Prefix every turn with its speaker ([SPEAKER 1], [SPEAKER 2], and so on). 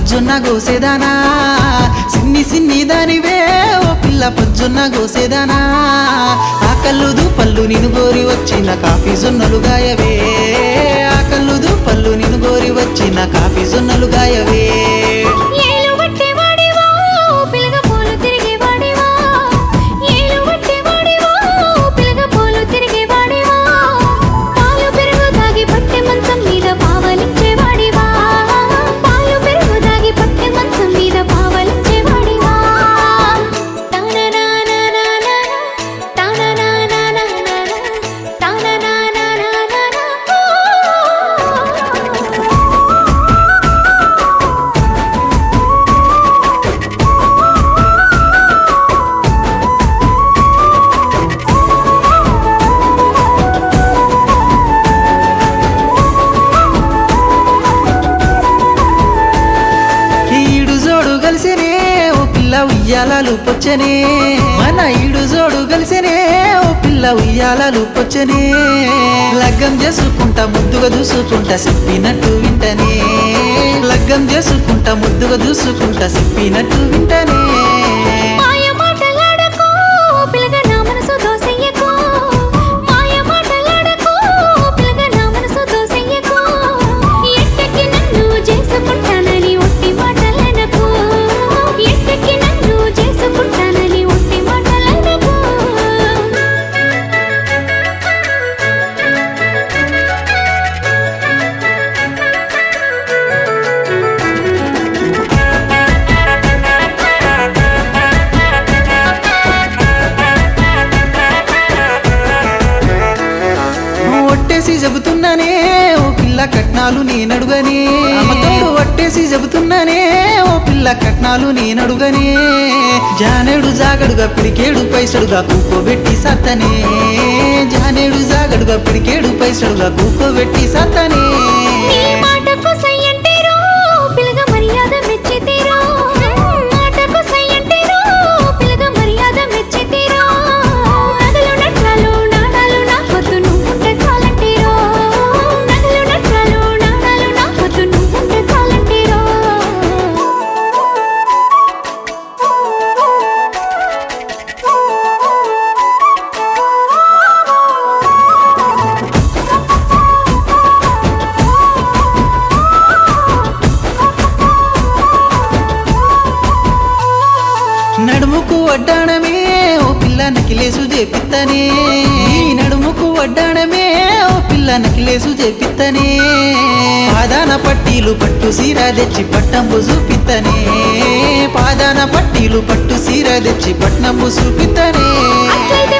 [SPEAKER 1] పొజ్జున్న గోసేదానా సిన్ని సిన్ని దానివే ఓ పిల్ల పొజ్జున్న గోసేదానా ఆ కల్లుదు పళ్ళు నిన్ను గోరి వచ్చిన కాఫీ జొన్నలు గాయవే ఆ కల్లుదు పళ్ళు నిన్ను గోరి వచ్చిన కాఫీ జొన్నలు గాయవే
[SPEAKER 2] ఏలు పట్టేవాడివా, పిలగ పోలు తిరిగేవాడివా. ఏలు పట్టేవాడివా, పిలగ పోలు తిరిగేవాడివా. పాలు పెరుగు తాగి పట్టె మంచం మీద పావలించేవాడివా. పాలు పెరుగు తాగి పట్టె మంచం మీద పావలించేవాడివా. తాననానానానానా, తాననానానానానా, తాననానానానానా.
[SPEAKER 1] ఈడు జోడు కలిసినే ఓ పిల్ల ఉయ్యాలలు పొచ్చనే మన ఈడు జోడు కలిసినే ఓ పిల్ల ఉయ్యాలలు పొచ్చనే లగ్గం చేసుకుంటా ముద్దుగా దూసుకుంటా చెప్పినట్టు వింటనే లగ్గం చేసుకుంటా ముద్దుగా దూసుకుంటా చెప్పినట్టు వింటనే
[SPEAKER 2] మాయ మాటలాడకు పిలగ నా మనసు దోసెయ్యకు మాయ మాటలాడకు పిలగ నా మనసు దోసెయ్యకు ఎట్టకి నన్ను చేసుకుంటానని ఒట్టి మాటలనకు ఎట్టకి నన్ను చేసుకుంటానని ఒట్టి మాటలనకు
[SPEAKER 1] ఒట్టేసి చెబుతున్నానే ఓ పిల్ల కట్నాలు నేనడుగనే అమ్మతోడు ఒట్టేసి చెబుతున్నానే ఓ పిల్ల కట్నాలు నేనడుగనే జానేడు జాగడుగా పిడికేడు పైసడుగా కూకోబెట్టి సత్తనే జానేడు జాగడుగా పిడికేడు పైసడుగా కూకోబెట్టి సత్తనే
[SPEAKER 2] నీ మాటకు సై అంటేరో పిలగ మర్యాద మెచ్చితేరో మాటకు సై అంటేరో పిలగ మర్యాద మెచ్చితేరో నగలు నట్రాలు నాణాలు నా పొద్దు నువ్వుంటే చాలంటేరో నగలు నట్రాలు నాణాలు నా పొద్దు నువ్వుంటే చాలంటేరో
[SPEAKER 1] నడుముకు వడ్డాణమే ఓ పిల్ల నకిలేసు చేపిత్తనే నీ నడుముకు వడ్డాణమే ఓ పిల్ల నకిలేసు చేపిత్తనే పాదాన పట్టీలు పట్టు సీర తెచ్చి పట్టంబు చూపిత్తనే పాదాన పట్టీలు పట్టు సీర తెచ్చి పట్నంబు చూపిత్తనే
[SPEAKER 2] అట్లయితే